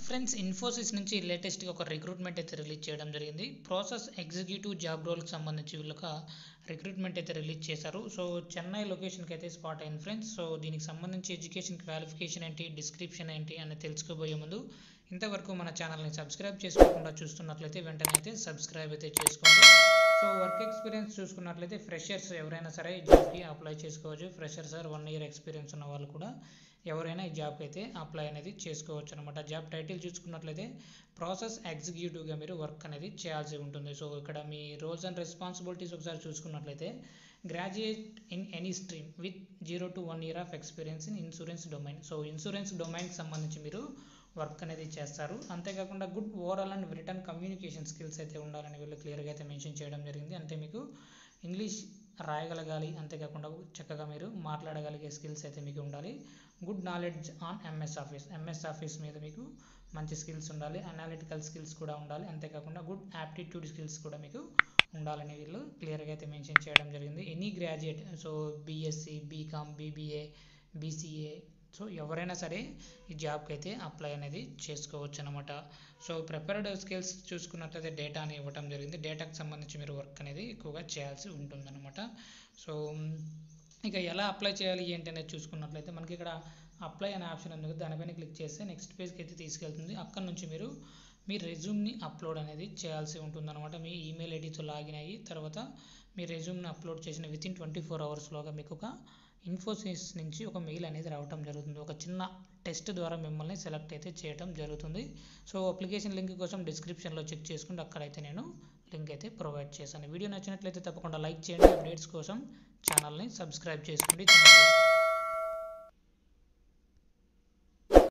friends Infosys నుంచి లేటెస్ట్గా ఒక రిక్రూట్మెంట్ అయితే రిలీజ్ చేయడం జరిగింది ప్రాసెస్ ఎగ్జిక్యూటివ్ జాబ్ రోల్కి సంబంధించి వీళ్ళొక రిక్రూట్మెంట్ అయితే రిలీజ్ చేశారు సో చెన్నై లొకేషన్కి అయితే స్పాట్ అయింది ఫ్రెండ్స్ సో దీనికి సంబంధించి ఎడ్యుకేషన్ క్వాలిఫికేషన్ ఏంటి డిస్క్రిప్షన్ ఏంటి అని తెలుసుకోబోయే ముందు ఇంతవరకు మన ఛానల్ని సబ్స్క్రైబ్ చేసుకోకుండా చూస్తున్నట్లయితే వెంటనే అయితే సబ్స్క్రైబ్ అయితే చేసుకోండి సో వర్క్ ఎక్స్పీరియన్స్ చూసుకున్నట్లయితే ఫ్రెషర్స్ ఎవరైనా సరే ఈ జాబ్కి అప్లై చేసుకోవచ్చు freshers or one year experience ఉన్న వాళ్ళు కూడా ఎవరైనా ఈ జాబ్కి అయితే అప్లై అనేది చేసుకోవచ్చు అనమాట జాబ్ టైటిల్ చూసుకున్నట్లయితే ప్రాసెస్ ఎగ్జిక్యూటివ్గా మీరు వర్క్ అనేది చేయాల్సి ఉంటుంది సో ఇక్కడ మీ రోల్స్ అండ్ రెస్పాన్సిబిలిటీస్ ఒకసారి చూసుకున్నట్లయితే graduate in any stream with zero to one year of experience in insurance domain so insurance డొమైన్కి సంబంధించి మీరు వర్క్ అనేది చేస్తారు అంతేకాకుండా good overall and written communication skills అయితే ఉండాలని వీళ్ళు క్లియర్గా అయితే మెన్షన్ చేయడం జరిగింది అంటే మీకు ఇంగ్లీష్ రాయగలగాలి అంతేకాకుండా చక్కగా మీరు మాట్లాడగలిగే స్కిల్స్ అయితే మీకు ఉండాలి good knowledge on MS office MS office మీద మీకు మంచి స్కిల్స్ ఉండాలి అనాలిటికల్ స్కిల్స్ కూడా ఉండాలి అంతేకాకుండా గుడ్ యాప్టిట్యూడ్ స్కిల్స్ కూడా మీకు ఉండాలని వీళ్ళు క్లియర్గా అయితే మెన్షన్ చేయడం జరిగింది any graduate so BSc BCom BBA BCA so ఎవరైనా సరే ఈ జాబ్కి అయితే అప్లై అనేది చేసుకోవచ్చు అనమాట సో ప్రిపేర్డ్ స్కిల్స్ చూసుకున్నట్లయితే డేటాని ఇవ్వడం జరిగింది డేటాకి సంబంధించి మీరు వర్క్ అనేది ఎక్కువగా చేయాల్సి ఉంటుందన్నమాట సో ఇక ఎలా అప్లై చేయాలి ఏంటి అనేది చూసుకున్నట్లయితే మనకి ఇక్కడ అప్లై అనే ఆప్షన్ ఉంది కదా, దానిపైన క్లిక్ చేస్తే నెక్స్ట్ పేజ్కి అయితే తీసుకెళ్తుంది అక్కడ నుంచి మీరు మీ రెజ్యూమ్ని అప్లోడ్ అనేది చేయాల్సి ఉంటుందన్నమాట మీ ఈమెయిల్ ఐడితో లాగిన్ అయ్యి తర్వాత మీ రెజ్యూమ్ని అప్లోడ్ చేసిన విత్ ఇన్ ట్వంటీ ఫోర్ అవర్స్లోగా మీకు ఒక ఇన్ఫోసిస్ నుంచి ఒక మెయిల్ అనేది రావటం జరుగుతుంది ఒక చిన్న టెస్ట్ ద్వారా మిమ్మల్ని సెలెక్ట్ అయితే చేయడం జరుగుతుంది సో అప్లికేషన్ లింక్ కోసం డిస్క్రిప్షన్లో చెక్ చేసుకుంటే అక్కడైతే నేను లింక్ అయితే ప్రొవైడ్ చేశాను వీడియో నచ్చినట్లయితే తప్పకుండా లైక్ చేయండి అప్డేట్స్ కోసం ఛానల్ని సబ్స్క్రైబ్ చేసుకోండి థ్యాంక్ యూ